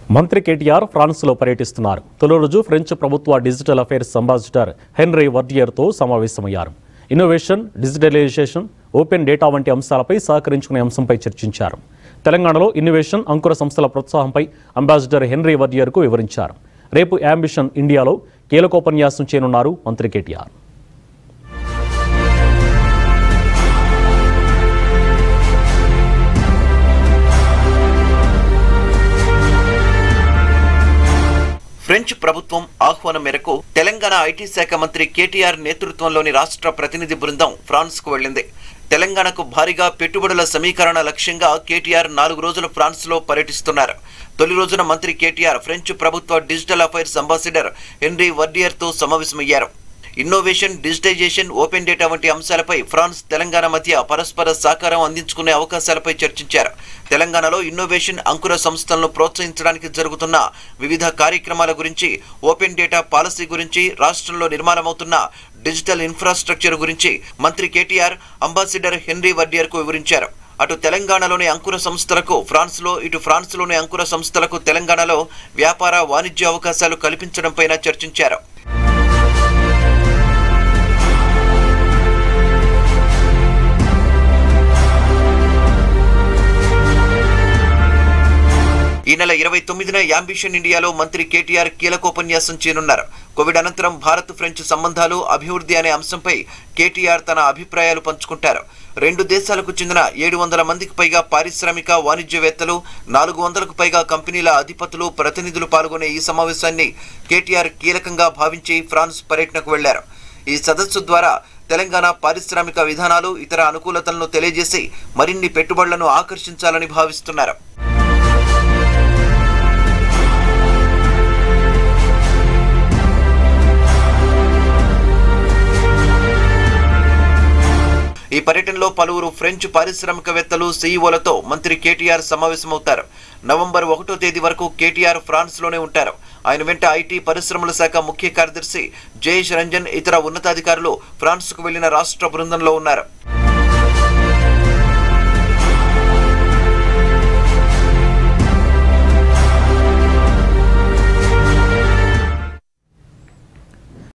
మంత్రి కేటీఆర్ ఫ్రాన్స్లో పర్యటిస్తున్నారు తొలి రోజు ఫ్రెంచ్ ప్రభుత్వ డిజిటల్ అఫైర్స్ అంబాసిడర్ హెన్రీ వర్డియర్తో సమావేశమయ్యారు ఇన్నోవేషన్ డిజిటలైజేషన్ ఓపెన్ డేటా వంటి అంశాలపై సహకరించుకునే అంశంపై చర్చించారు తెలంగాణలో ఇన్నోవేషన్ అంకుర సంస్థల ప్రోత్సాహంపై అంబాసిడర్ హెన్రీ వర్డియర్కు వివరించారు రేపు యాంబిషన్ ఇండియాలో కీలకోపన్యాసం చేయనున్నారు మంత్రి కేటీఆర్ ఫ్రెంచ్ ప్రభుత్వం ఆహ్వానం మేరకు తెలంగాణ ఐటీ శాఖ మంత్రి కేటీఆర్ నేతృత్వంలోని రాష్ట్ర ప్రతినిధి బృందం ఫ్రాన్స్ కు వెళ్లింది తెలంగాణకు భారీగా పెట్టుబడుల సమీకరణ లక్ష్యంగా కేటీఆర్ నాలుగు రోజులు ఫ్రాన్స్ లో పర్యటిస్తున్నారు తొలి రోజున మంత్రి కేటీఆర్ ఫ్రెంచ్ ప్రభుత్వ digital affairs ambassador Henri Verdier తో సమావేశమయ్యారు ఇన్నోవేషన్ డిజిటైజేషన్ ఓపెన్ డేటా వంటి అంశాలపై ఫ్రాన్స్ తెలంగాణ మధ్య పరస్పర సహకారం అందించుకునే అవకాశాలపై చర్చించారు తెలంగాణలో ఇన్నోవేషన్ అంకుర సంస్థలను ప్రోత్సహించడానికి జరుగుతున్న వివిధ కార్యక్రమాల గురించి ఓపెన్ డేటా పాలసీ గురించి రాష్ట్రంలో నిర్మాణమవుతున్న డిజిటల్ ఇన్ఫ్రాస్ట్రక్చర్ గురించి మంత్రి కేటీఆర్ అంబాసిడర్ హెన్రీ వర్డియర్ కు వివరించారు అటు తెలంగాణలోని అంకుర సంస్థలకు ఫ్రాన్స్లో ఇటు ఫ్రాన్స్లోని అంకుర సంస్థలకు తెలంగాణలో వ్యాపార వాణిజ్య అవకాశాలు కల్పించడంపైన చర్చించారు ఈ నెల ఇరవై తొమ్మిదిన యాంబిషన్ ఇండియాలో మంత్రి కేటీఆర్ కీలకోపన్యాసం చేయనున్నారు కోవిడ్ అనంతరం భారత్ ఫ్రెంచ్ సంబంధాలు అభివృద్ధి అనే అంశంపై కేటీఆర్ తన అభిప్రాయాలు పంచుకుంటారు రెండు దేశాలకు చెందిన ఏడు వందల మందికి పైగా పారిశ్రామిక వాణిజ్యవేత్తలు నాలుగు వందలకు పైగా కంపెనీల అధిపతులు ప్రతినిధులు పాల్గొనే ఈ సమావేశాన్ని కేటీఆర్ కీలకంగా భావించి ఫ్రాన్స్ పర్యటనకు వెళ్లారు ఈ సదస్సు ద్వారా తెలంగాణ పారిశ్రామిక విధానాలు ఇతర అనుకూలతలను తెలియజేసి మరిన్ని పెట్టుబడులను ఆకర్షించాలని భావిస్తున్నారు ఈ పర్యటనలో పలువురు ఫ్రెంచ్ పారిశ్రామికవేత్తలు సీఈఓలతో మంత్రి కేటీఆర్ సమావేశమవుతారు నవంబర్ ఒకటో తేదీ వరకు కేటీఆర్ ఫ్రాన్స్ లోనే ఉంటారు ఆయన వెంట ఐటీ పరిశ్రమల శాఖ ముఖ్య కార్యదర్శి జయేష్ రంజన్ ఇతర ఉన్నతాధికారులు ఫ్రాన్స్ కు వెళ్లిన రాష్ట్ర బృందంలో ఉన్నారు